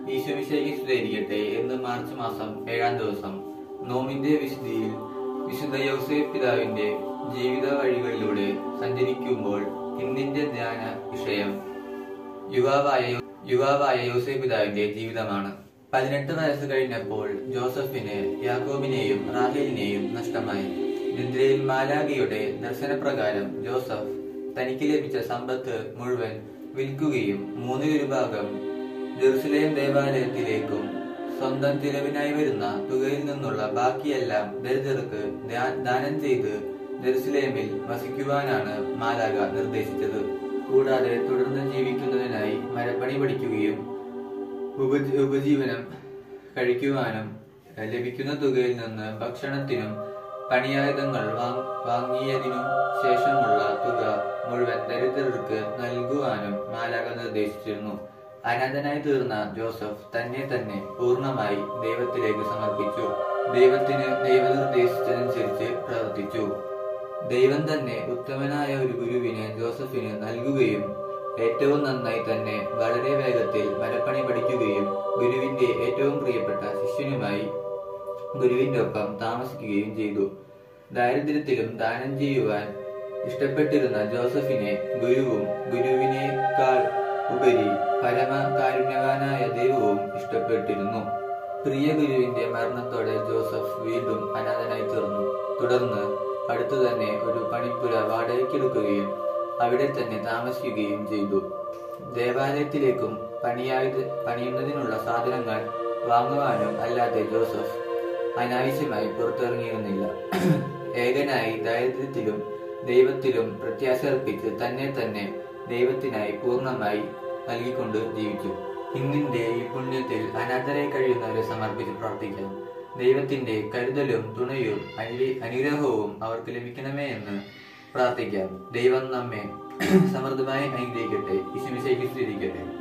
ഈശോമിശേക്ക് സ്തുതിയിരിക്കട്ടെ എന്ന് മാർച്ച് മാസം ഏഴാം ദിവസം നോമിന്റെ വിശുദ്ധിയിൽ വിശുദ്ധ യൗസേഫ് പിതാവിന്റെ ജീവിത വഴികളിലൂടെ സഞ്ചരിക്കുമ്പോൾ ഇന്നിന്റെ ധ്യാന വിഷയം യുവാവായ യുവാവായ യോസേഫ് പിതാവിന്റെ ജീവിതമാണ് പതിനെട്ട് വയസ്സ് കഴിഞ്ഞപ്പോൾ ജോസഫിന് യാക്കോബിനെയും റാഹേലിനെയും നഷ്ടമായി നിദ്രയിൽ മാലാഖയുടെ ദർശനപ്രകാരം ജോസഫ് തനിക്ക് ലഭിച്ച സമ്പത്ത് മുഴുവൻ വിൽക്കുകയും മൂന്നിലൊരു ഭാഗം ജെറുസലേം ദേവാലയത്തിലേക്കും സ്വന്തം ചിലവിനായി വരുന്ന തുകയിൽ നിന്നുള്ള ബാക്കിയെല്ലാം ദരിദ്രർക്ക് ദാ- ദാനം ചെയ്ത് ജെറുസലേമിൽ വസിക്കുവാനാണ് മാലാഖ നിർദ്ദേശിച്ചത് കൂടാതെ തുടർന്ന് ജീവിക്കുന്നതിനായി മരപ്പണി പഠിക്കുകയും ഉപജ- ഉപജീവനം കഴിക്കുവാനും എഹ്, ലഭിക്കുന്ന തുകയിൽ നിന്ന് ഭക്ഷണത്തിനും പണിയായുധങ്ങൾ വാങ്- വാങ്ങിയതിനും ശേഷമുള്ള തുക മുഴുവൻ ദരിദ്രർക്ക് നൽകുവാനും മാലാക നിർദ്ദേശിച്ചിരുന്നു അനാഥനായി തീർന്ന ജോസഫ് തന്നെ തന്നെ പൂർണ്ണമായി ദൈവത്തിലേക്ക് സമർപ്പിച്ചു ദൈവത്തിന് ദൈവം നിർദ്ദേശിച്ചതനുസരിച്ച് പ്രവർത്തിച്ചു ദൈവം തന്നെ ഉത്തമനായ ഒരു ഗുരുവിനെ ജോസഫിന് നൽകുകയും ഏറ്റവും നന്നായി തന്നെ വളരെ വേഗത്തിൽ മരപ്പണി പഠിക്കുകയും ഗുരുവിന്റെ ഏറ്റവും പ്രിയപ്പെട്ട ശിഷ്യനുമായി ഗുരുവിന്റെ ഒപ്പം താമസിക്കുകയും ചെയ്തു ദാരിദ്ര്യത്തിലും ദാനം ചെയ്യുവാൻ ഇഷ്ടപ്പെട്ടിരുന്ന ജോസഫിനെ ഗുരുവും ഗുരുവിനേക്കാൾ ഉപരി പരമകാരുണ്യവാനായ ദൈവവും ഇഷ്ടപ്പെട്ടിരുന്നു പ്രിയ ഗുരുവിന്റെ മരണത്തോടെ ജോസഫ് വീണ്ടും അനാഥനായി തീർന്നു തുടർന്ന് അടുത്തു തന്നെ ഒരു പണിപ്പുര വാടകയ്ക്കെടുക്കുകയും അവിടെ തന്നെ താമസിക്കുകയും ചെയ്തു ദേവാലയത്തിലേക്കും പണിയായത് പണിയുന്നതിനുള്ള സാധനങ്ങൾ വാങ്ങുവാനും അല്ലാതെ ജോസഫ് അനാവശ്യമായി പുറത്തിറങ്ങിയിരുന്നില്ല ഏകനായി ദാരിദ്ര്യത്തിലും ദൈവത്തിലും പ്രത്യാശ അർപ്പിച്ച് തന്നെ തന്നെ ദൈവത്തിനായി പൂർണ്ണമായി നൽകിക്കൊണ്ട് ജീവിച്ചു ഇന്നിന്റെ ഈ പുണ്യത്തിൽ അനാഥരായി കഴിയുന്നവരെ സമർപ്പിച്ച് പ്രാർത്ഥിക്കാം ദൈവത്തിന്റെ കരുതലും തുണയും അനു- അനുഗ്രഹവും അവർക്ക് ലഭിക്കണമേ എന്ന് പ്രാർത്ഥിക്കാം ദൈവം നമ്മെ സമൃദ്ധമായി അനുഗ്രഹിക്കട്ടെ ഇസിമിശേക്ക് സ്ഥിരിക്കട്ടെ